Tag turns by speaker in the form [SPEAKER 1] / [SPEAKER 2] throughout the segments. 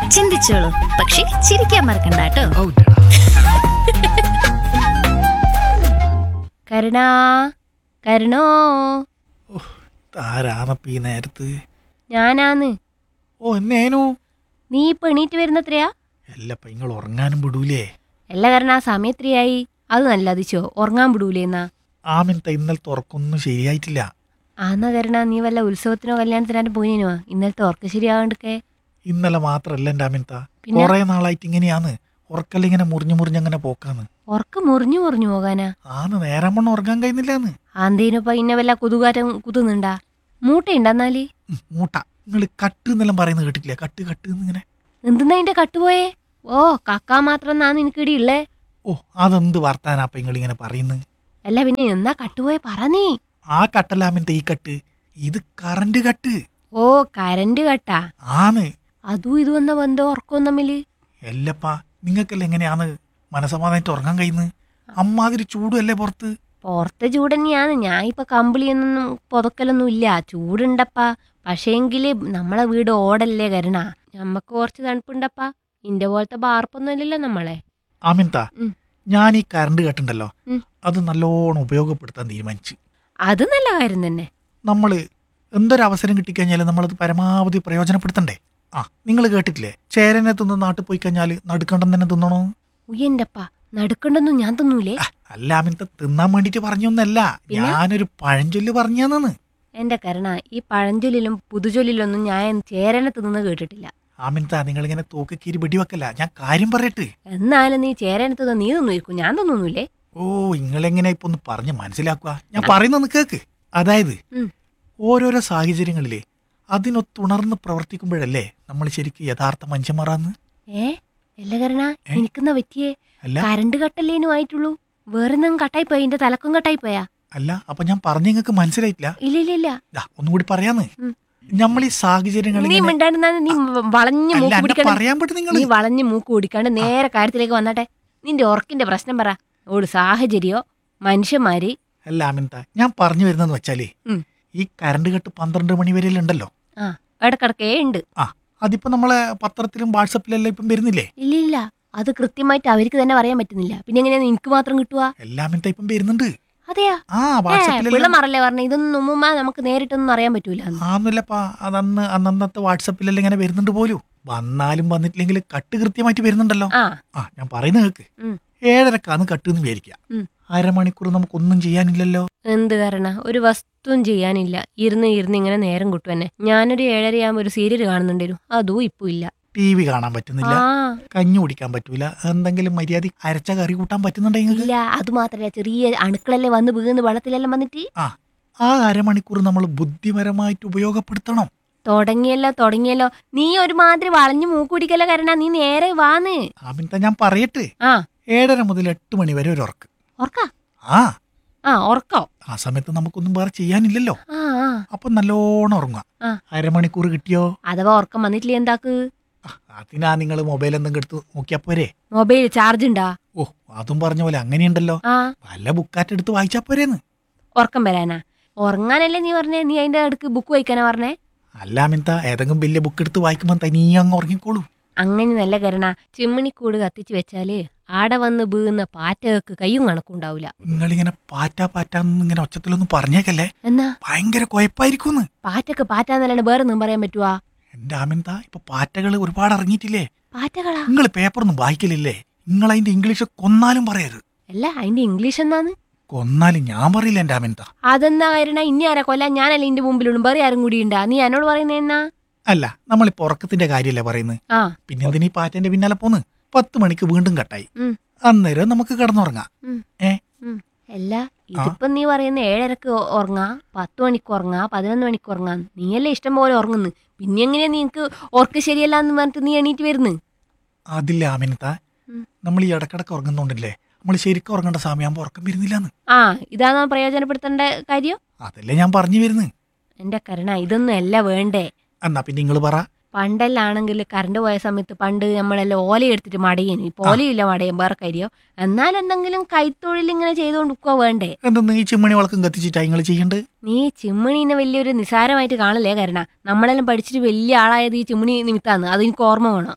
[SPEAKER 1] ചിന്തിച്ചോളൂ പക്ഷെ ചിരിക്കാൻ മറക്കണ്ട കേട്ടോ
[SPEAKER 2] കരുണാ കരുണോ
[SPEAKER 3] ആരാണപ്പ ഈ നേരത്ത്
[SPEAKER 2] ഞാനാന്ന്
[SPEAKER 3] ഓ എന്നേനു
[SPEAKER 2] നീ ഇപ്പൊ എണീറ്റ് വരുന്നത്രയാ
[SPEAKER 3] അല്ലപ്പ നിങ്ങൾ ഉറങ്ങാനും വിടൂലേ
[SPEAKER 2] അല്ല കരുണ സമയത്രയായി അത് നല്ല അതിശോ ഉറങ്ങാൻ വിടൂലേന്നാ
[SPEAKER 3] ആമിനത്തെ ഇന്നലത്തെ ഉറക്കൊന്നും ശരിയായിട്ടില്ല
[SPEAKER 2] ആന്നാ കരുണ നീ വല്ല ഉത്സവത്തിനോ കല്യാണത്തിനോ പോയിനോ ഇന്നലത്തെ ഉറക്ക ശരിയാകണ്ടൊക്കെ
[SPEAKER 3] ഇന്നലെ മാത്രല്ല എന്റെ ആമിനത്ത
[SPEAKER 2] പിന്നെ?
[SPEAKER 3] കൊറേ നാളായിട്ട് ഇങ്ങനെയാന്ന് ഉറക്കല്ല ഇങ്ങനെ മുറിഞ്ഞു മുറിഞ്ഞങ്ങനെ പോക്കാന്ന്
[SPEAKER 2] ഉറക്ക മുറിഞ്ഞു മുറിഞ്ഞു പോകാനാ
[SPEAKER 3] ആന്ന് നേരം വണ്ണം ഉറങ്ങാൻ കഴിയുന്നില്ലാന്ന്
[SPEAKER 2] ആന്തേനൊപ്പം ഇന്ന വല്ല കുതുകാറ്റം കുത്തുന്നുണ്ടാ മൂട്ടയുണ്ടെന്നാല്
[SPEAKER 3] ഉം, മൂട്ട നിങ്ങൾ കട്ട് എന്നെല്ലാം പറയുന്നത് കേട്ടിട്ടില്ലേ കട്ട് കട്ട് എന്നിങ്ങനെ
[SPEAKER 2] എന്തെന്നാ അതിന്റെ കട്ടുപോയേ ഓ കക്കാ മാത്രം നാ നിനക്ക് ഇടിയുള്ളേ
[SPEAKER 3] ഓ അതെന്ത് വർത്താനാപ്പ നിങ്ങൾ ഇങ്ങനെ പറയുന്നത്
[SPEAKER 2] അല്ല പിന്നെ എന്നാ കട്ടുപോയെ പറ നീ
[SPEAKER 3] ആ കട്ടല്ല ആമിനത്തെ ഈ കട്ട് ഇത് കറണ്ട് കട്ട്
[SPEAKER 2] ഓ കരണ്ട് കട്ടാ
[SPEAKER 3] ആന്ന്
[SPEAKER 2] അതും ഇതും എന്ന ബന്ധം ഉറക്കവും തമ്മില്
[SPEAKER 3] എല്ലപ്പാ നിങ്ങൾക്കല്ല എങ്ങനെയാന്ന് മനസമാധാനമായിട്ട് ഉറങ്ങാൻ കഴിയുന്നത് അമ്മാതിരി ചൂടുമല്ലേ പുറത്ത്
[SPEAKER 2] പുറത്തെ ചൂട് തന്നെയാണ് ഞാൻ ഇപ്പൊ കമ്പിളിയൊന്നും പുതക്കലൊന്നും ഇല്ല ചൂടുണ്ടപ്പാ പക്ഷേങ്കില് നമ്മളെ വീട് ഓടല്ലേ കരുണ നമ്മക്ക് കുറച്ച് തണുപ്പുണ്ടപ്പാ ഇന്റെ പോലത്തെ ബാർപ്പൊന്നും ഇല്ലല്ലോ നമ്മളെ
[SPEAKER 3] ആമിൻത
[SPEAKER 2] ഉം.
[SPEAKER 3] ഞാൻ ഈ കറണ്ട് കട്ടുണ്ടല്ലോ
[SPEAKER 2] ഉം.
[SPEAKER 3] അത് നല്ലോണം ഉപയോഗപ്പെടുത്താൻ തീരുമാനിച്ചു
[SPEAKER 2] അത് നല്ല കാര്യം തന്നെ
[SPEAKER 3] നമ്മൾ എന്തൊരവസരം കിട്ടിക്കഴിഞ്ഞാൽ നമ്മളത് പരമാവധി പ്രയോജനപ്പെടുത്തണ്ടേ ആ നിങ്ങൾ കേട്ടിട്ടില്ലേ ചേരനെ തിന്ന് നാട്ടിൽ പോയി കഴിഞ്ഞാൽ നടുക്കണ്ടം തന്നെ തിന്നണോ
[SPEAKER 2] ഉയ്യന്റപ്പാ നടുക്കണ്ടൊന്നും ഞാൻ തിന്നൂലേ
[SPEAKER 3] ആ, അല്ല ആമിൻത തിന്നാൻ വേണ്ടിയിട്ട് പറഞ്ഞൊന്നല്ല
[SPEAKER 2] പിന്നെ?
[SPEAKER 3] ഞാനൊരു പഴഞ്ചൊല്ല് പറഞ്ഞാന്ന്
[SPEAKER 2] എന്റെ കരുണ ഈ പഴഞ്ചൊല്ലിലും പുതുചൊല്ലിലൊന്നും ഞാൻ ചേരനെ തിന്നു കേട്ടിട്ടില്ല
[SPEAKER 3] ആമിൻത നിങ്ങളിങ്ങനെ തൂക്കക്കീരി വെടിവെക്കല്ല ഞാൻ കാര്യം പറയട്ടെ
[SPEAKER 2] എന്നാലും നീ ചേരനെ തിന്ന നീ തിന്നിരിക്കും ഞാൻ തിന്നൊന്നുമില്ലേ
[SPEAKER 3] ഓ നിങ്ങളെങ്ങനെ ഇപ്പൊ ഒന്ന് പറഞ്ഞ് മനസ്സിലാക്കുക ഞാൻ പറയുന്നൊന്ന് കേക്ക് അതായത്
[SPEAKER 2] ഉം.
[SPEAKER 3] ഓരോരോ സാഹചര്യങ്ങളിലെ അതിനൊത്തുണർന്ന് പ്രവർത്തിക്കുമ്പോഴല്ലേ നമ്മൾ ശരിക്കും യഥാർത്ഥ മനുഷ്യന്മാരാന്ന്
[SPEAKER 2] ഏ അല്ല കരുണ
[SPEAKER 3] ഏ?
[SPEAKER 2] എനിക്കെന്നാ പറ്റിയേ
[SPEAKER 3] അല്ല
[SPEAKER 2] കരണ്ട് കട്ടല്ലേനും ആയിട്ടുള്ളൂ വേറെ എന്തെങ്കിലും കട്ടായി പോയാ എന്റെ തലക്കും കട്ടായി പോയാ
[SPEAKER 3] അല്ല അപ്പൊ ഞാൻ പറഞ്ഞ നിങ്ങൾക്ക് മനസ്സിലായിട്ടില്ല
[SPEAKER 2] ഇല്ല ഇല്ല ഇല്ല
[SPEAKER 3] ദാ, ഒന്നുകൂടി പറയാന്ന്
[SPEAKER 2] ഉം.
[SPEAKER 3] നമ്മൾ ഈ സാഹചര്യങ്ങളിൽ
[SPEAKER 2] നീ
[SPEAKER 3] ഇങ്ങനെ-
[SPEAKER 2] മിണ്ടാണ്ടെന്നാ നീ വളഞ്ഞു
[SPEAKER 3] അല്ല,
[SPEAKER 2] മൂക്ക്
[SPEAKER 3] എന്നെ
[SPEAKER 2] പിടിക്കണം
[SPEAKER 3] പറയാൻ പറ്റും നിങ്ങൾ
[SPEAKER 2] നീ വളഞ്ഞു മൂക്ക് പിടിക്കാണ്ട് നേരെ കാര്യത്തിലേക്ക് വന്നാട്ടെ നിന്റെ ഉറക്കിന്റെ പ്രശ്നം പറ ഒരു സാഹചര്യോ മനുഷ്യന്മാര്
[SPEAKER 3] അല്ല ആമിൻത ഞാൻ പറഞ്ഞു വരുന്നതെന്ന് വെച്ചാലേ
[SPEAKER 2] ഉം.
[SPEAKER 3] ഈ കറണ്ട് കട്ട് പന്ത്രണ്ട് മണി വരെ ഉണ്ടല്ലോ
[SPEAKER 2] ആ ഇടക്കിടക്കേ ഉണ്ട്
[SPEAKER 3] ആ അതിപ്പോ നമ്മളെ പത്രത്തിലും വാട്സപ്പിലെല്ലാം ഇപ്പം വരുന്നില്ലേ
[SPEAKER 2] ഇല്ല ഇല്ല അത് കൃത്യമായിട്ട് അവർക്ക് തന്നെ പറയാൻ പറ്റുന്നില്ല പിന്നെ എങ്ങനെയാ നിനക്ക് മാത്രം കിട്ടുക
[SPEAKER 3] എല്ലാ ആമിൻത ഇപ്പം വരുന്നുണ്ട്
[SPEAKER 2] അതെയാ
[SPEAKER 3] ആ
[SPEAKER 2] ഏ
[SPEAKER 3] വാട്സപ്പിലെല്ലാം
[SPEAKER 2] പിള്ളമാരല്ലേ പറഞ്ഞ ഇതൊന്നും ഉമ്മുമ്മ നമുക്ക് നേരിട്ടൊന്നും അറിയാൻ പറ്റൂല
[SPEAKER 3] ആന്നല്ലപ്പാ അതന്ന് അന്നന്നത്തെ വാട്സപ്പിലെല്ലാം ഇങ്ങനെ വരുന്നുണ്ട് പോലും വന്നാലും വന്നിട്ടില്ലെങ്കിൽ കട്ട് കൃത്യമായിട്ട് വരുന്നുണ്ടല്ലോ
[SPEAKER 2] ആ
[SPEAKER 3] ആ ഞാൻ പറയുന്ന കേക്ക്
[SPEAKER 2] ഉം.
[SPEAKER 3] ഏഴരക്കാന്ന് കട്ട് എന്ന് വിചാരിക്കാം
[SPEAKER 2] ഉം.
[SPEAKER 3] അരമണിക്കൂർ നമുക്കൊന്നും ചെയ്യാനില്ലല്ലോ
[SPEAKER 2] എന്ത് കാരണ ഒരു വസ്തുവും ചെയ്യാനില്ല ഇരുന്ന് ഇരുന്ന് ഇങ്ങനെ നേരം കിട്ടും എന്നെ ഞാനൊരു ഏഴരയാകുമ്പോ ഒരു സീരിയൽ കാണുന്നുണ്ടായിരുന്നു അതും ഇപ്പൊ ഇല്ല
[SPEAKER 3] ടി വി കാണാൻ പറ്റുന്നില്ല
[SPEAKER 2] ആ
[SPEAKER 3] കഞ്ഞി കുടിക്കാൻ പറ്റൂല എന്തെങ്കിലും മര്യാദ അരച്ച കറി കൂട്ടാൻ പറ്റുന്നുണ്ടെങ്കിൽ
[SPEAKER 2] ഇല്ല അത് മാത്രല്ല ചെറിയ അണുക്കളല്ലേ വന്ന് വീണ് വെള്ളത്തിലെല്ലാം വന്നിട്ട്
[SPEAKER 3] ആ അരമണിക്കൂർ നമ്മൾ ബുദ്ധിപരമായിട്ട് ഉപയോഗപ്പെടുത്തണം
[SPEAKER 2] തുടങ്ങിയല്ലോ തുടങ്ങിയല്ലോ നീ ഒരുമാതിരി വളഞ്ഞു മൂക്ക് പിടിക്കല്ല കാരണ നീ നേരെ വാന്ന്
[SPEAKER 3] ആമിൻത ഞാൻ പറയട്ടെ
[SPEAKER 2] ആ
[SPEAKER 3] ഏഴര മുതൽ എട്ട് മണി വരെ ഒരു ഉറക്ക്
[SPEAKER 2] ഉറക്ക
[SPEAKER 3] ആ
[SPEAKER 2] ആ ഉറക്കോ
[SPEAKER 3] ആ സമയത്ത് നമുക്കൊന്നും വേറെ ചെയ്യാനില്ലല്ലോ
[SPEAKER 2] ആ ആ
[SPEAKER 3] അപ്പൊ നല്ലോണം ഉറങ്ങുക
[SPEAKER 2] ആ.
[SPEAKER 3] അരമണിക്കൂർ കിട്ടിയോ
[SPEAKER 2] അഥവാ ഉറക്കം വന്നിട്ടില്ല എന്താക്ക്
[SPEAKER 3] ആ, അതിനാ നിങ്ങൾ മൊബൈൽ എന്തെങ്കിലും എടുത്ത് നോക്കിയാ പോരെ
[SPEAKER 2] മൊബൈൽ ചാർജ് ഉണ്ടാ
[SPEAKER 3] ഓ അതും പറഞ്ഞ പോലെ അങ്ങനെയുണ്ടല്ലോ
[SPEAKER 2] ആ
[SPEAKER 3] വല്ല ബുക്കാറ്റ് എടുത്ത് വായിച്ചാ പോരേന്ന്
[SPEAKER 2] ഉറക്കം വരാനാ ഉറങ്ങാനല്ലേ നീ പറഞ്ഞേ നീ അതിന്റെ അടുക്ക് ബുക്ക് വായിക്കാനാ പറഞ്ഞേ
[SPEAKER 3] അല്ല മിന്ത ഏതെങ്കിലും വലിയ ബുക്ക് എടുത്ത് വായിക്കുമ്പോൾ തനിയെ അങ്ങ് ഉറങ്ങിക്കോളൂ
[SPEAKER 2] അങ്ങനെ നല്ല കരണ ചിമ്മിണിക്കൂട് കത്തിച്ച് വെച്ചാല് ആടെ വന്ന് വീഴുന്ന പാറ്റകൾക്ക് കയ്യും കണക്കും ഉണ്ടാവൂല
[SPEAKER 3] നിങ്ങളിങ്ങനെ പാറ്റാ പാറ്റാന്ന് ഇങ്ങനെ ഒച്ചത്തിലൊന്നും പറഞ്ഞേക്കല്ലേ
[SPEAKER 2] എന്നാ
[SPEAKER 3] ഭയങ്കര കുഴപ്പായിരിക്കുമെന്ന്
[SPEAKER 2] പാറ്റക്ക് പാറ്റാന്നല്ലാണ്ട് വേറെ ഒന്നും പറയാൻ പറ്റുവാ
[SPEAKER 3] എന്റെ ആമിന്ത ഇപ്പൊ പാറ്റകൾ ഒരുപാട് ഇറങ്ങിയിട്ടില്ലേ
[SPEAKER 2] പാറ്റകളാ
[SPEAKER 3] നിങ്ങൾ പേപ്പറൊന്നും വായിക്കലില്ലേ നിങ്ങൾ അതിന്റെ ഇംഗ്ലീഷ് കൊന്നാലും പറയരുത്
[SPEAKER 2] അല്ല അതിന്റെ ഇംഗ്ലീഷ് എന്നാന്ന്
[SPEAKER 3] കൊന്നാലും ഞാൻ പറയില്ല എന്റെ ആമിന്ത
[SPEAKER 2] അതെന്നാ കാരണ ഇനി ആരാ കൊല്ലാൻ ഞാനല്ല ഇന്റെ മുമ്പിലുള്ളൂ വേറെ ആരും കൂടി ഉണ്ടാ നീ എന്നോട് പറയുന്നേ എന്നാ
[SPEAKER 3] അല്ല നമ്മളിപ്പോ ഉറക്കത്തിന്റെ കാര്യല്ലേ പറയുന്നത്
[SPEAKER 2] ആ
[SPEAKER 3] പിന്നെ എന്തിനീ പാറ്റന്റെ പിന്നാലെ പോന്ന് പത്ത് മണിക്ക് വീണ്ടും കട്ടായി
[SPEAKER 2] ഉം.
[SPEAKER 3] അന്നേരം നമുക്ക് കിടന്നുറങ്ങാം
[SPEAKER 2] അല്ല ഇതിപ്പോ നീ പറയുന്ന ഏഴരക്ക് ഉ- ഉറങ്ങാ പത്ത് മണിക്ക് ഉറങ്ങാ പതിനൊന്ന് മണിക്ക് ഉറങ്ങാ നീയല്ലേ ഇഷ്ടം പോലെ ഉറങ്ങുന്നു പിന്നെ എങ്ങനെയാ നിനക്ക് ഓർക്ക് ശരിയല്ല എന്ന് പറഞ്ഞിട്ട് നീ എണീറ്റ് വരുന്നു
[SPEAKER 3] അതില്ല ആമിനത്ത
[SPEAKER 2] ഉം.
[SPEAKER 3] നമ്മൾ ഈ ഇടക്കിടക്ക് ഉറങ്ങുന്നുണ്ടല്ലേ നമ്മൾ ശരിക്കും ഉറങ്ങേണ്ട സമയമാകുമ്പോൾ ഉറക്കം വരുന്നില്ലാന്ന്
[SPEAKER 2] ആ ഇതാണോ പ്രയോജനപ്പെടുത്തേണ്ട കാര്യം
[SPEAKER 3] അതല്ലേ ഞാൻ പറഞ്ഞു വരുന്നത്
[SPEAKER 2] എന്റെ കരുണ ഇതൊന്നും അല്ല വേണ്ടേ
[SPEAKER 3] എന്നാ പിന്നെ നിങ്ങൾ പറ
[SPEAKER 2] പണ്ടെല്ലാണെങ്കിൽ കറണ്ട് പോയ സമയത്ത് പണ്ട് നമ്മളെല്ലാം ഓല എടുത്തിട്ട് മടയേനു ഇപ്പൊ ഓലയില്ല മടയും വേറെ കാര്യം എന്നാൽ എന്തെങ്കിലും കൈത്തൊഴിൽ ഇങ്ങനെ ചെയ്തുകൊണ്ട് നിൽക്കുക വേണ്ടേ
[SPEAKER 3] എന്തെന്ന് ഈ ചിമ്മണി വിളക്കം കത്തിച്ചിട്ടാ നിങ്ങൾ ചെയ്യണ്ട്
[SPEAKER 2] നീ ചിമ്മിണീനെ വലിയൊരു നിസാരമായിട്ട് കാണല്ലേ കരുണ നമ്മളെല്ലാം പഠിച്ചിട്ട് വലിയ ആളായത് ഈ ചിമ്മിണി നിമിത്താന്ന് അത് എനിക്ക് ഓർമ്മ വേണം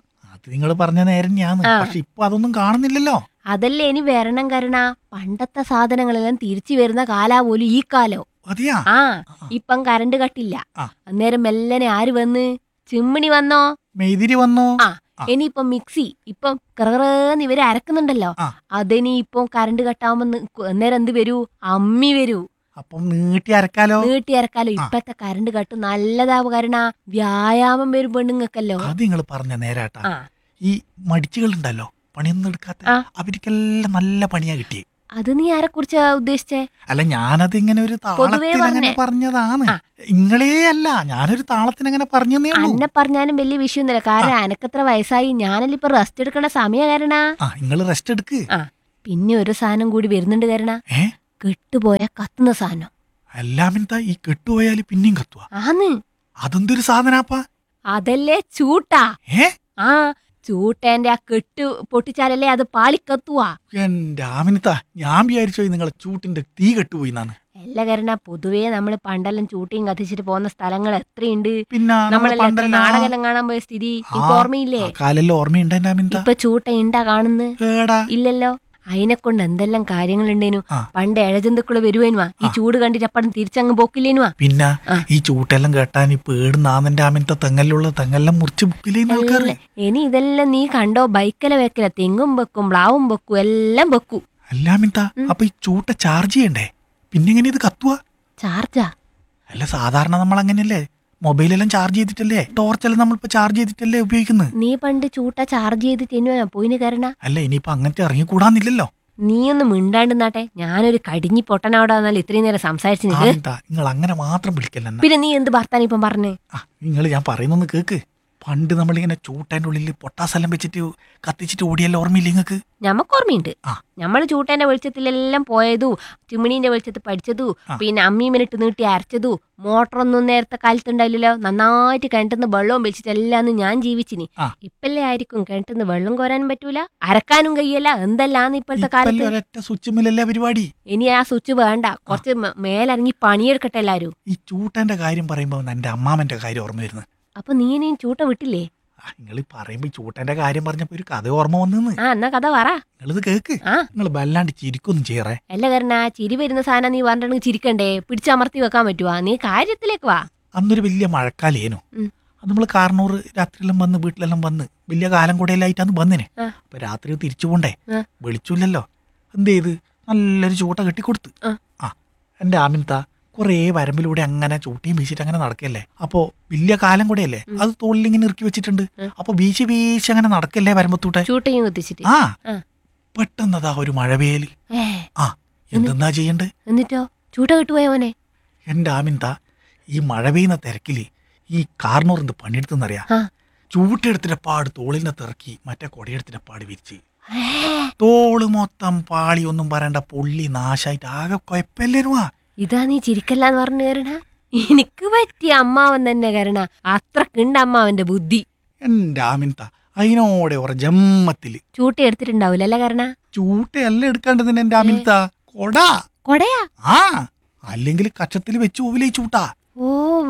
[SPEAKER 3] അത് നിങ്ങൾ പറഞ്ഞ നേരം ഞാൻ
[SPEAKER 2] ആ.
[SPEAKER 3] പക്ഷെ ഇപ്പൊ അതൊന്നും കാണുന്നില്ലല്ലോ
[SPEAKER 2] അതല്ലേ ഇനി വരണം കരുണ പണ്ടത്തെ സാധനങ്ങളെല്ലാം തിരിച്ചു വരുന്ന കാലാ പോലും ഈ കാലോ
[SPEAKER 3] അതെയാ
[SPEAKER 2] ആ ഇപ്പം കറണ്ട് കട്ടില്ല
[SPEAKER 3] ആ.
[SPEAKER 2] അന്നേരം മെല്ലനെ ആര് വന്ന് ചിമ്മിണി വന്നോ
[SPEAKER 3] മെയ്തിരി വന്നോ
[SPEAKER 2] ആ. ഇനിയിപ്പം മിക്സി ഇപ്പം കറകറന്ന് ഇവര് അരക്കുന്നുണ്ടല്ലോ
[SPEAKER 3] ആ.
[SPEAKER 2] അതിനി ഇപ്പം കറണ്ട് കട്ടാവുമ്പോ നി- അന്നേരം എന്ത് വരൂ അമ്മി വരൂ
[SPEAKER 3] അപ്പം നീട്ടി അരക്കാലോ
[SPEAKER 2] നീട്ടി അരക്കാലോ ഇപ്പത്തെ കറണ്ട് കട്ട് നല്ലതാവ് കരണ വ്യായാമം വരും പെണ്ണുങ്ങൾക്കല്ലോ
[SPEAKER 3] അത് നിങ്ങൾ പറഞ്ഞ നേരാട്ടാ
[SPEAKER 2] ആ
[SPEAKER 3] ഈ മടിച്ചുകൾ ഉണ്ടല്ലോ പണിയൊന്നും എടുക്കാത്ത
[SPEAKER 2] ആ.
[SPEAKER 3] അവർക്കെല്ലാം നല്ല പണിയാ കിട്ടിയേ
[SPEAKER 2] അത് നീ ആരെ കുറിച്ചാ ഉദ്ദേശിച്ചേ
[SPEAKER 3] അല്ല ഞാനത് ഇങ്ങനെ ഒരു താളത്തിൽ അങ്ങനെ
[SPEAKER 2] പറഞ്ഞേ.
[SPEAKER 3] പറഞ്ഞതാണ്
[SPEAKER 2] ആ.
[SPEAKER 3] ഇങ്ങളേ അല്ല ഞാനൊരു താളത്തിന് അങ്ങനെ പറഞ്ഞതേ ഉള്ളൂ
[SPEAKER 2] അന്നെ പറഞ്ഞാലും വലിയ വിഷയമൊന്നുമില്ല കാരണം എനക്കത്ര വയസ്സായി ഞാനല്ല ഇപ്പൊ റെസ്റ്റ് എടുക്കണ സമയ കാരണ
[SPEAKER 3] ആ നിങ്ങൾ റെസ്റ്റ് എടുക്ക്
[SPEAKER 2] ആ പിന്നെ ഒരു സാധനം കൂടി വരുന്നുണ്ട് കാരണ
[SPEAKER 3] ഏ
[SPEAKER 2] കെട്ടുപോയ കത്തുന്ന സാധനം
[SPEAKER 3] എല്ലാമിനത്താ ഈ കെട്ടുപോയാല് പിന്നെയും കത്തുക
[SPEAKER 2] ആന്ന്
[SPEAKER 3] അതെന്തൊരു സാധനാപ്പാ
[SPEAKER 2] അതല്ലേ ചൂട്ടാ
[SPEAKER 3] ഏ
[SPEAKER 2] ആ ചൂട്ടേന്റെ ആ കെട്ട് പൊട്ടിച്ചാലല്ലേ അത് പാളിക്കത്തുവാ
[SPEAKER 3] എന്റെ ആമിനത്താ ഞാൻ വിചാരിച്ചോ നിങ്ങളെ ചൂട്ടിന്റെ തീ കെട്ടുപോയി എന്നാണ്
[SPEAKER 2] അല്ല കരണ പൊതുവേ നമ്മൾ പണ്ടെല്ലാം ചൂട്ടിയും കത്തിച്ചിട്ട് പോകുന്ന സ്ഥലങ്ങൾ എത്രയുണ്ട്
[SPEAKER 3] പിന്നെ
[SPEAKER 2] നമ്മളെല്ലാം എത്ര നാടകമെല്ലാം കാണാൻ പോയ സ്ഥിതി എനിക്ക് ഓർമ്മയില്ലേ
[SPEAKER 3] കാലെല്ലാം ഓർമ്മയുണ്ട് എന്റെ ആമിനത്ത
[SPEAKER 2] ഇപ്പൊ ചൂട്ട ഉണ്ടാ കാണുന്നു
[SPEAKER 3] കേടാ
[SPEAKER 2] ഇല്ലല്ലോ അതിനെ കൊണ്ട് എന്തെല്ലാം കാര്യങ്ങളുണ്ടേനു
[SPEAKER 3] ആ.
[SPEAKER 2] പണ്ട് ഇഴജന്തുക്കള് വരുവേനുവാ ഈ ചൂട് കണ്ടിട്ട് അപ്പടം തിരിച്ചങ്ങ് പോക്കില്ലേനുവാ
[SPEAKER 3] പിന്നെ
[SPEAKER 2] ആ.
[SPEAKER 3] ഈ ചൂട്ടെല്ലാം കേട്ടാൻ ഈ പേടുന്നാന്നെന്റെ ആമിനത്തെ തെങ്ങലുള്ള തെങ്ങെല്ലാം മുറിച്ച് ബുക്കിലേന്ന് ആൾക്കാർ
[SPEAKER 2] ഇനി ഇതെല്ലാം നീ കണ്ടോ ബൈക്കല വെക്കല തെങ്ങും വെക്കും പ്ലാവും വെക്കും എല്ലാം വെക്കും
[SPEAKER 3] അല്ലാമിനത്ത അപ്പൊ ഈ ചൂട്ട ചാർജ് ചെയ്യണ്ടേ പിന്നെ എങ്ങനെ ഇത് കത്തുക
[SPEAKER 2] ചാർജാ
[SPEAKER 3] അല്ല സാധാരണ നമ്മൾ അങ്ങനെയല്ലേ മൊബൈലെല്ലാം ചാർജ് ചെയ്തിട്ടല്ലേ ടോർച്ചെല്ലാം നമ്മളിപ്പോ ചാർജ് ചെയ്തിട്ടല്ലേ ഉപയോഗിക്കുന്നത്
[SPEAKER 2] നീ പണ്ട് ചൂട്ട ചാർജ് ചെയ്ത് തിന്നുവാ പോയിന് കരണ
[SPEAKER 3] അല്ല ഇനിയിപ്പോ അങ്ങനത്തെ ഇറങ്ങിക്കൂടാന്നില്ലല്ലോ
[SPEAKER 2] നീ ഒന്ന് മിണ്ടാണ്ട് നാട്ടെ ഞാനൊരു കടിഞ്ഞി പൊട്ടനവിടെ വന്നാൽ ഇത്രയും നേരം സംസാരിച്ചു നിൽക്ക്
[SPEAKER 3] ആമിനത്ത നിങ്ങൾ അങ്ങനെ മാത്രം വിളിക്കല്ല എന്നെ.
[SPEAKER 2] പിന്നെ നീ എന്ത് ഭർത്താൻ ഇപ്പം പറഞ്ഞേ
[SPEAKER 3] ആ നിങ്ങൾ ഞാൻ പറയുന്നൊന്ന് കേക്ക് പണ്ട് നമ്മളിങ്ങനെ ചൂട്ടേന്റെ ഉള്ളിൽ പൊട്ടാസെല്ലാം വെച്ചിട്ട് കത്തിച്ചിട്ട് ഓടിയല്ലോ ഓർമ്മയില്ല നിങ്ങൾക്ക്
[SPEAKER 2] ഞമ്മക്ക് ഓർമ്മയുണ്ട്
[SPEAKER 3] ആ.
[SPEAKER 2] നമ്മൾ ചൂട്ടേന്റെ വെളിച്ചത്തിലെല്ലാം പോയതു ചിമ്മിണീന്റെ വെളിച്ചത്തിൽ പഠിച്ചതു
[SPEAKER 3] ആ.
[SPEAKER 2] പിന്നെ അമ്മീമിനിട്ട് നീട്ടി അരച്ചതു മോട്ടറൊന്നും നേരത്തെ കാലത്തുണ്ടായില്ലല്ലോ നന്നായിട്ട് കിണറ്റുന്ന വെള്ളവും വെച്ചിട്ട് എല്ലാം ഞാൻ ജീവിച്ചിനി
[SPEAKER 3] ആ.
[SPEAKER 2] ഇപ്പല്ലേ ആയിരിക്കും കിണറ്റുന്ന വെള്ളം കോരാനും പറ്റൂല അരക്കാനും കഴിയല്ല എന്തെല്ലാന്ന് ഇപ്പോഴത്തെ
[SPEAKER 3] ഇപ്പല്ലേ
[SPEAKER 2] കാലത്ത്
[SPEAKER 3] ഒരൊറ്റ സ്വിച്ചുമില്ലല്ലേ പരിപാടി
[SPEAKER 2] ഇനി ആ സ്വിച്ച് വേണ്ട കുറച്ച് മ- മേലിറങ്ങി പണിയെടുക്കട്ടെ എല്ലാരും
[SPEAKER 3] ഈ ചൂട്ടന്റെ കാര്യം പറയുമ്പോൾ എന്റെ അമ്മാമന്റെ കാര്യം ഓർമ്മ വരുന്നത്
[SPEAKER 2] അപ്പൊ നീ ഇനിയും ചൂട്ട വിട്ടില്ലേ
[SPEAKER 3] നിങ്ങൾ പറയുമ്പോ ഈ ചൂട്ടന്റെ കാര്യം പറഞ്ഞപ്പോ ഒരു കഥ ഓർമ്മ വന്നെന്ന്
[SPEAKER 2] ആ എന്നാ കഥ പറ
[SPEAKER 3] നിങ്ങളിത് കേക്ക്
[SPEAKER 2] ആ.
[SPEAKER 3] നിങ്ങൾ വല്ലാണ്ട് ചിരിക്കൊന്നും ചെയ്യറേ
[SPEAKER 2] അല്ല കാരണം ആ ചിരി വരുന്ന സാധനം നീ പറഞ്ഞിട്ടുണ്ടെങ്കിൽ ചിരിക്കണ്ടേ പിടിച്ചമർത്തി വെക്കാൻ പറ്റുവാ നീ കാര്യത്തിലേക്ക് വാ
[SPEAKER 3] അന്നൊരു വലിയ മഴക്കാലേനു
[SPEAKER 2] ഉം.
[SPEAKER 3] അത് നമ്മൾ കാർണൂർ രാത്രിയെല്ലാം വന്ന് വീട്ടിലെല്ലാം വന്ന് വലിയ കാലം കൂടെയെല്ലായിട്ടാണ് വന്നിന്
[SPEAKER 2] ആ.
[SPEAKER 3] അപ്പൊ രാത്രി തിരിച്ചു പോണ്ടേ
[SPEAKER 2] ആ.
[SPEAKER 3] വിളിച്ചില്ലല്ലോ എന്ത് ചെയ്ത് നല്ലൊരു ചൂട്ട കെട്ടിക്കൊടുത്ത്
[SPEAKER 2] ആ.
[SPEAKER 3] ആ എന്റെ ആമിൻത കുറേ വരമ്പിലൂടെ അങ്ങനെ ചൂട്ടിയും വീശിട്ട് അങ്ങനെ നടക്കല്ലേ അപ്പോ വലിയ കാലം കൂടെയല്ലേ അത് തോളിൽ ഇങ്ങനെ ഇറുക്കി വെച്ചിട്ടുണ്ട്
[SPEAKER 2] ഉം.
[SPEAKER 3] അപ്പൊ വീശി വീശി അങ്ങനെ നടക്കല്ലേ വരമ്പത്തൂട്ടെ
[SPEAKER 2] ചൂട്ടയും കുത്തിച്ചിട്ട്
[SPEAKER 3] ആ
[SPEAKER 2] ആ.
[SPEAKER 3] പെട്ടെന്നതാ ഒരു മഴവേല്
[SPEAKER 2] ഏ
[SPEAKER 3] ആ എന്തെന്നാ ചെയ്യണ്ടേ
[SPEAKER 2] എന്നിട്ടോ ചൂട്ട കിട്ടുപോയ മോനെ
[SPEAKER 3] എന്റെ ആമിൻത ഈ മഴ പെയ്യുന്ന തിരക്കില് ഈ കാർണൂറിന്റെ പണിയെടുത്തെന്നറിയാ
[SPEAKER 2] ആ.
[SPEAKER 3] ചൂട്ടെടുത്തിട്ട് പാട് തോളിനെ തിറക്കി മറ്റേ കൊടയെടുത്തിട്ട് പാട് വിരിച്ച്
[SPEAKER 2] ഏ,
[SPEAKER 3] തോള് മൊത്തം പാളി ഒന്നും പറയണ്ട പൊള്ളി നാശായിട്ട് ആകെ കൊയപ്പല്ലേനുവാ
[SPEAKER 2] ഇതാ നീ ചിരിക്കല്ലാന്ന് പറഞ്ഞു കരണ എനിക്ക് പറ്റിയ അമ്മാവൻ തന്നെ കരണ അത്രക്കുണ്ട് അമ്മാവന്റെ ബുദ്ധി
[SPEAKER 3] എന്റെ ആമിൻത അതിനോടെ ഒരു ജമ്മത്തില്
[SPEAKER 2] ചൂട്ട എടുത്തിട്ടുണ്ടാവൂല അല്ല കരണ
[SPEAKER 3] ചൂട്ടയല്ല എടുക്കേണ്ടതിന് എന്റെ ആമിൻത കൊട
[SPEAKER 2] കൊടയാ
[SPEAKER 3] ആ അല്ലെങ്കിൽ കച്ചത്തിൽ വെച്ച് പോവില്ലേ ഈ ചൂട്ടാ
[SPEAKER 2] ഓ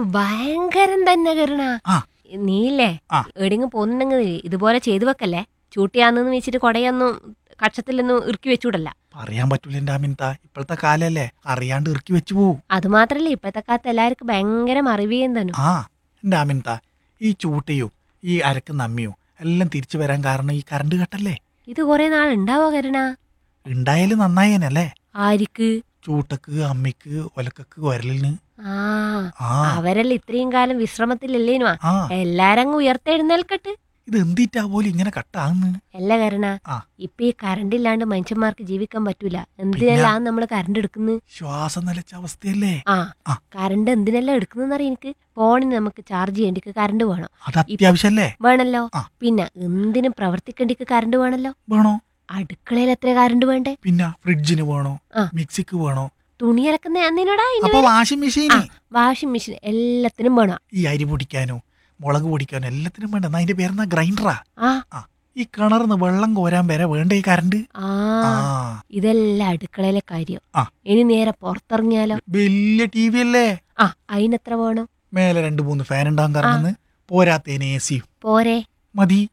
[SPEAKER 2] ഭയങ്കരം തന്നെ കരണ
[SPEAKER 3] ആ.
[SPEAKER 2] നീയില്ലേ
[SPEAKER 3] ആ.
[SPEAKER 2] എവിടെയെങ്കിലും പോകുന്നുണ്ടെങ്കിൽ ഇതുപോലെ ചെയ്തു വെക്കല്ലേ ചൂട്ടിയാന്ന് വെച്ചിട്ട് കൊടയൊന്നും കക്ഷത്തിലൊന്നും ഇറുക്കി വെച്ചൂടല്ല
[SPEAKER 3] പറയാൻ പറ്റൂല എന്റെ ആമിൻത ഇപ്പോഴത്തെ കാലല്ലേ അറിയാണ്ട് ഇറുക്കി വെച്ചു പോവും
[SPEAKER 2] അത് മാത്രല്ല ഇപ്പത്തെ കാലത്ത് എല്ലാവർക്കും ഭയങ്കര അറിവേം തന്നെ
[SPEAKER 3] ആ എന്റെ ആമിൻത ഈ ചൂട്ടയും ഈ അരക്കുന്ന അമ്മിയും എല്ലാം തിരിച്ചു വരാൻ കാരണം ഈ കറണ്ട് കട്ടല്ലേ
[SPEAKER 2] ഇത് കൊറേ നാൾ ഉണ്ടാവോ കരുണ
[SPEAKER 3] ഉണ്ടായാലും നന്നായേനല്ലേ
[SPEAKER 2] ആരിക്ക്
[SPEAKER 3] ചൂട്ടക്ക് അമ്മിക്ക് ഒലക്കക്ക് ഒരലിന്
[SPEAKER 2] ആ
[SPEAKER 3] ആ
[SPEAKER 2] അവരെല്ലാം ഇത്രയും കാലം വിശ്രമത്തിലല്ലേനു
[SPEAKER 3] ആ
[SPEAKER 2] എല്ലാരങ്ങ് ഉയർത്തെഴുന്നേൽക്കട്ട്
[SPEAKER 3] ഇത് എന്തിട്ടാ പോലും ഇങ്ങനെ കട്ടാന്ന്
[SPEAKER 2] അല്ല കരുണ
[SPEAKER 3] ആ.
[SPEAKER 2] ഇപ്പൊ ഈ കറണ്ട് ഇല്ലാണ്ട് മനുഷ്യന്മാർക്ക് ജീവിക്കാൻ പറ്റൂല എന്തിനെല്ലാം നമ്മൾ കറണ്ട് എടുക്കുന്നത്
[SPEAKER 3] ശ്വാസം നിലച്ച അവസ്ഥയല്ലേ
[SPEAKER 2] ആ
[SPEAKER 3] ആ.
[SPEAKER 2] കറണ്ട് എന്തിനെല്ലാം എടുക്കുന്നറിയ എനിക്ക് ഫോണിന് നമുക്ക് ചാർജ് ചെയ്യേണ്ടിക്ക് കറണ്ട് വേണം
[SPEAKER 3] അത് അത്യാവശ്യല്ലേ
[SPEAKER 2] വേണല്ലോ
[SPEAKER 3] ആ.
[SPEAKER 2] പിന്നെ എന്തിനും പ്രവർത്തിക്കേണ്ടിക്ക് കറണ്ട് വേണല്ലോ
[SPEAKER 3] വേണോ
[SPEAKER 2] അടുക്കളയിൽ എത്ര കറണ്ട് വേണ്ടേ
[SPEAKER 3] പിന്നെ ഫ്രിഡ്ജിന് വേണോ
[SPEAKER 2] ആ.
[SPEAKER 3] മിക്സിക്ക് വേണോ
[SPEAKER 2] തുണി അലക്കുന്ന എന്തിനോടാ
[SPEAKER 3] അപ്പൊ വാഷിംഗ് മെഷീന്
[SPEAKER 2] വാഷിംഗ് മെഷീൻ എല്ലാത്തിനും വേണം
[SPEAKER 3] ഈ അരി പൊടിക്കാനോ മുളക് പൊടിക്കാനോ എല്ലാത്തിനും വേണ്ട എന്നാ അതിന്റെ പേരെന്നാ ഗ്രൈൻഡറാ
[SPEAKER 2] ആ
[SPEAKER 3] ഈ കിണറിന്ന് വെള്ളം കോരാൻ വരെ വേണ്ട ഈ കറണ്ട്
[SPEAKER 2] ആ
[SPEAKER 3] ആ
[SPEAKER 2] ഇതെല്ലാം അടുക്കളയിലെ കാര്യം
[SPEAKER 3] ആ.
[SPEAKER 2] ഇനി നേരെ പുറത്തിറങ്ങിയാലോ
[SPEAKER 3] വലിയ ടി വി അല്ലേ
[SPEAKER 2] ആ അതിനെത്ര വേണം
[SPEAKER 3] മേലെ രണ്ട് മൂന്ന് ഫാൻ ഉണ്ടാകാൻ കാരണം പോരാത്തേന് എ സി
[SPEAKER 2] പോരെ
[SPEAKER 3] മതി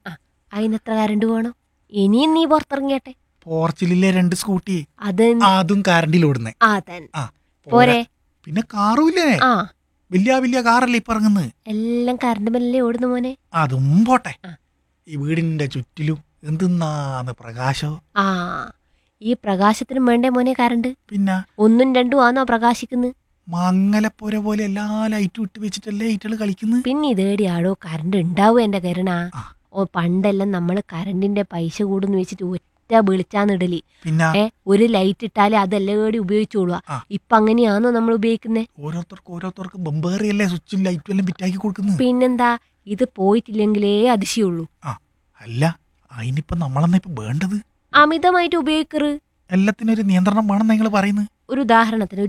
[SPEAKER 2] അതിനെത്ര കരണ്ട് വേണം ഇനിയും നീ പുറത്തിറങ്ങിയട്ടെ
[SPEAKER 3] പോർച്ചിലെ രണ്ട് സ്കൂട്ടി
[SPEAKER 2] അത്
[SPEAKER 3] അതും കറണ്ടിൽ ഓടുന്നേ
[SPEAKER 2] ആ തന്നെ
[SPEAKER 3] ആ
[SPEAKER 2] പോരെ
[SPEAKER 3] പിന്നെ കാറുമില്ലേ
[SPEAKER 2] ആ
[SPEAKER 3] വലിയ വലിയ കാറല്ലേ ഇപ്പൊ ഇറങ്ങുന്നത്
[SPEAKER 2] എല്ലാം കറണ്ട് ബല്ലേ ഓടുന്നു മോനെ
[SPEAKER 3] അതും പോട്ടെ
[SPEAKER 2] ആ.
[SPEAKER 3] ഈ വീടിന്റെ ചുറ്റിലും എന്തിന്നാന്ന് പ്രകാശോ
[SPEAKER 2] ആ ഈ പ്രകാശത്തിനും വേണ്ടേ മോനെ കറണ്ട്
[SPEAKER 3] പിന്നെ
[SPEAKER 2] ഒന്നും രണ്ടും ആണോ പ്രകാശിക്കുന്നത്
[SPEAKER 3] മങ്ങലപ്പോര പോലെ എല്ലാ ലൈറ്റും ഇട്ട് വെച്ചിട്ടല്ലേ ഈറ്റള് കളിക്കുന്നത്
[SPEAKER 2] പിന്നെ ഇതേടി ആടോ കറണ്ട് ഉണ്ടാവും എന്റെ കരുണ
[SPEAKER 3] ആ.
[SPEAKER 2] ഓ പണ്ടെല്ലാം നമ്മൾ കറണ്ടിന്റെ പൈസ കൂടുന്ന് വെച്ചിട്ട് ഒറ്റ വിളിച്ചാന്നിടലി
[SPEAKER 3] പിന്നെ
[SPEAKER 2] ഏ ഒരു ലൈറ്റ് ഇട്ടാലേ അതെല്ലേടി ഉപയോഗിച്ചോളുക
[SPEAKER 3] ആ.
[SPEAKER 2] ഇപ്പൊ അങ്ങനെയാണോ നമ്മൾ ഉപയോഗിക്കുന്നത്
[SPEAKER 3] ഓരോരുത്തർക്ക് ഓരോരുത്തർക്ക് ബമ്പേറിയല്ലേ സ്വിച്ചും ലൈറ്റും എല്ലാം ഫിറ്റാക്കി കൊടുക്കുന്നത്
[SPEAKER 2] പിന്നെന്താ ഇത് പോയിട്ടില്ലെങ്കിലേ അതിശയുള്ളൂ
[SPEAKER 3] അല്ല അതിനിപ്പോ നമ്മളെന്നാ ഇപ്പൊ വേണ്ടത്
[SPEAKER 2] അമിതമായിട്ട് ഉപയോഗിക്കറ്
[SPEAKER 3] എല്ലാത്തിനും ഒരു നിയന്ത്രണം വേണം നിങ്ങൾ പറയുന്നത്
[SPEAKER 2] ഒരു ഉദാഹരണത്തിന് ഒരു